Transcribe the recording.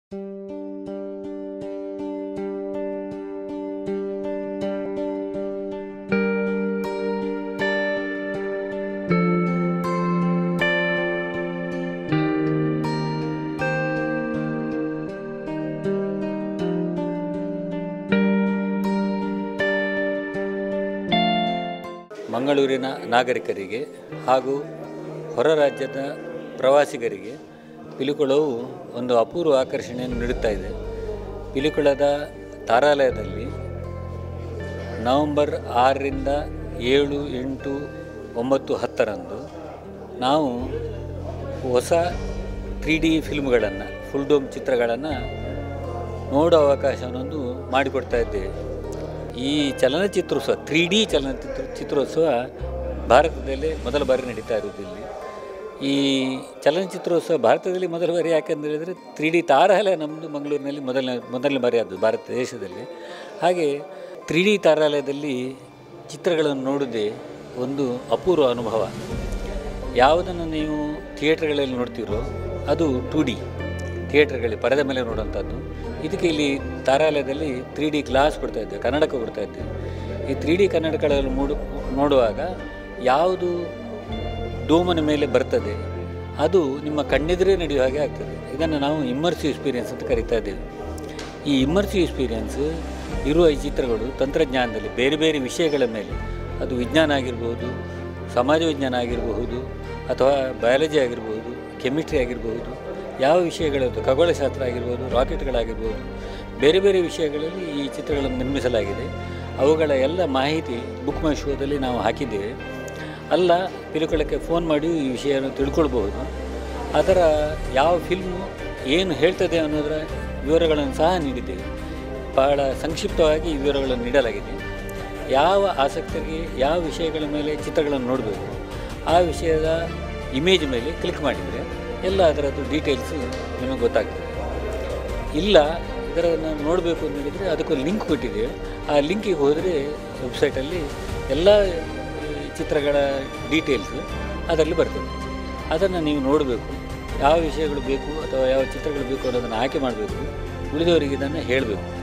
ಮಂಗಳೂರಿನ ನಾಗರಿಕರಿಗೆ ಹಾಗೂ ಹೊರ ರಾಜ್ಯದ ಪ್ರವಾಸಿಗರಿಗೆ ಪಿಲಿಕುಳವು ಒಂದು ಅಪೂರ್ವ ಆಕರ್ಷಣೆಯನ್ನು ನೀಡುತ್ತಾ ಇದೆ ಪಿಲಿಕುಳದ ತಾರಾಲಯದಲ್ಲಿ ನವಂಬರ್ ಆರರಿಂದ ಏಳು ಎಂಟು ಒಂಬತ್ತು ಹತ್ತರಂದು ನಾವು ಹೊಸ ತ್ರೀ ಡಿ ಫಿಲ್ಮ್ಗಳನ್ನು ಫುಲ್ ಡೋಮ್ ಚಿತ್ರಗಳನ್ನು ನೋಡೋ ಅವಕಾಶವನ್ನೊಂದು ಮಾಡಿಕೊಡ್ತಾ ಇದ್ದೇವೆ ಈ ಚಲನಚಿತ್ರೋತ್ಸವ ತ್ರೀ ಡಿ ಚಲನಚಿತ್ರ ಚಿತ್ರೋತ್ಸವ ಭಾರತದಲ್ಲೇ ಮೊದಲ ಬಾರಿ ನಡೀತಾ ಇರೋದು ಇಲ್ಲಿ ಈ ಚಲನಚಿತ್ರೋತ್ಸವ ಭಾರತದಲ್ಲಿ ಮೊದಲ ಬಾರಿ ಯಾಕೆಂತ ಹೇಳಿದರೆ ತ್ರೀ ಡಿ ತಾರಾಲಯ ನಮ್ಮದು ಮಂಗಳೂರಿನಲ್ಲಿ ಮೊದಲನೇ ಮೊದಲನೇ ಬಾರಿ ಆದದ್ದು ಭಾರತ ದೇಶದಲ್ಲಿ ಹಾಗೆ ತ್ರೀ ಡಿ ತಾರಾಲಯದಲ್ಲಿ ಚಿತ್ರಗಳನ್ನು ನೋಡೋದೇ ಒಂದು ಅಪೂರ್ವ ಅನುಭವ ಯಾವುದನ್ನು ನೀವು ಥಿಯೇಟ್ರ್ಗಳಲ್ಲಿ ನೋಡ್ತೀರೋ ಅದು ಟು ಡಿ ಥಿಯೇಟ್ರ್ಗಳಲ್ಲಿ ಪರದೆ ಮೇಲೆ ನೋಡುವಂಥದ್ದು ಇದಕ್ಕೆ ಇಲ್ಲಿ ತಾರಾಲಯದಲ್ಲಿ ತ್ರೀ ಡಿ ಗ್ಲಾಸ್ ಕೊಡ್ತಾ ಇದ್ದೇವೆ ಕನ್ನಡಕ ಕೊಡ್ತಾ ಇದ್ದೇವೆ ಈ ತ್ರೀ ಡಿ ಕನ್ನಡಕಗಳಲ್ಲಿ ಮೂಡು ನೋಡುವಾಗ ಯಾವುದು ಡೋಮನ ಮೇಲೆ ಬರ್ತದೆ ಅದು ನಿಮ್ಮ ಕಣ್ಣೆದುರೇ ನಡೆಯುವ ಹಾಗೆ ಆಗ್ತದೆ ಇದನ್ನು ನಾವು ಇಮ್ಮರ್ಸಿವ್ ಎಕ್ಸ್ಪೀರಿಯನ್ಸ್ ಅಂತ ಕರಿತಾ ಇದ್ದೇವೆ ಈ ಇಮ್ಮರ್ಸಿವ್ ಎಕ್ಸ್ಪೀರಿಯನ್ಸ್ ಇರುವ ಈ ಚಿತ್ರಗಳು ತಂತ್ರಜ್ಞಾನದಲ್ಲಿ ಬೇರೆ ಬೇರೆ ವಿಷಯಗಳ ಮೇಲೆ ಅದು ವಿಜ್ಞಾನ ಆಗಿರ್ಬೋದು ಸಮಾಜ ವಿಜ್ಞಾನ ಆಗಿರಬಹುದು ಅಥವಾ ಬಯಾಲಜಿ ಆಗಿರ್ಬೋದು ಕೆಮಿಸ್ಟ್ರಿ ಆಗಿರಬಹುದು ಯಾವ ವಿಷಯಗಳದ್ದು ಖಗೋಳಶಾಸ್ತ್ರ ಆಗಿರ್ಬೋದು ರಾಕೆಟ್ಗಳಾಗಿರ್ಬೋದು ಬೇರೆ ಬೇರೆ ವಿಷಯಗಳಲ್ಲಿ ಈ ಚಿತ್ರಗಳನ್ನು ನಿರ್ಮಿಸಲಾಗಿದೆ ಅವುಗಳ ಎಲ್ಲ ಮಾಹಿತಿ ಬುಕ್ ಮೈ ಶೋದಲ್ಲಿ ನಾವು ಹಾಕಿದ್ದೇವೆ ಅಲ್ಲ ಪಿಲಿಕುಳಕ್ಕೆ ಫೋನ್ ಮಾಡಿ ಈ ವಿಷಯವನ್ನು ತಿಳ್ಕೊಳ್ಬಹುದು ಅದರ ಯಾವ ಫಿಲ್ಮು ಏನು ಹೇಳ್ತದೆ ಅನ್ನೋದರ ವಿವರಗಳನ್ನು ಸಹ ನೀಡಿದ್ದೇವೆ ಬಹಳ ಸಂಕ್ಷಿಪ್ತವಾಗಿ ಈ ವಿವರಗಳನ್ನು ನೀಡಲಾಗಿದೆ ಯಾವ ಆಸಕ್ತರಿಗೆ ಯಾವ ವಿಷಯಗಳ ಮೇಲೆ ಚಿತ್ರಗಳನ್ನು ನೋಡಬೇಕು ಆ ವಿಷಯದ ಇಮೇಜ್ ಮೇಲೆ ಕ್ಲಿಕ್ ಮಾಡಿದರೆ ಎಲ್ಲ ಅದರದ್ದು ಡೀಟೇಲ್ಸು ನಿಮಗೆ ಗೊತ್ತಾಗ್ತದೆ ಇಲ್ಲ ಇದರನ್ನು ನೋಡಬೇಕು ಅಂತ ಹೇಳಿದರೆ ಅದಕ್ಕೊಂದು ಲಿಂಕ್ ಕೊಟ್ಟಿದ್ದೇವೆ ಆ ಲಿಂಕಿಗೆ ಹೋದರೆ ವೆಬ್ಸೈಟಲ್ಲಿ ಎಲ್ಲ ಈ ಚಿತ್ರಗಳ ಡೀಟೇಲ್ಸು ಅದರಲ್ಲಿ ಬರ್ತದೆ ಅದನ್ನು ನೀವು ನೋಡಬೇಕು ಯಾವ ವಿಷಯಗಳು ಬೇಕು ಅಥವಾ ಯಾವ ಚಿತ್ರಗಳು ಬೇಕು ಅನ್ನೋದನ್ನು ಆಯ್ಕೆ ಮಾಡಬೇಕು ಉಳಿದವರಿಗೆ ಇದನ್ನು ಹೇಳಬೇಕು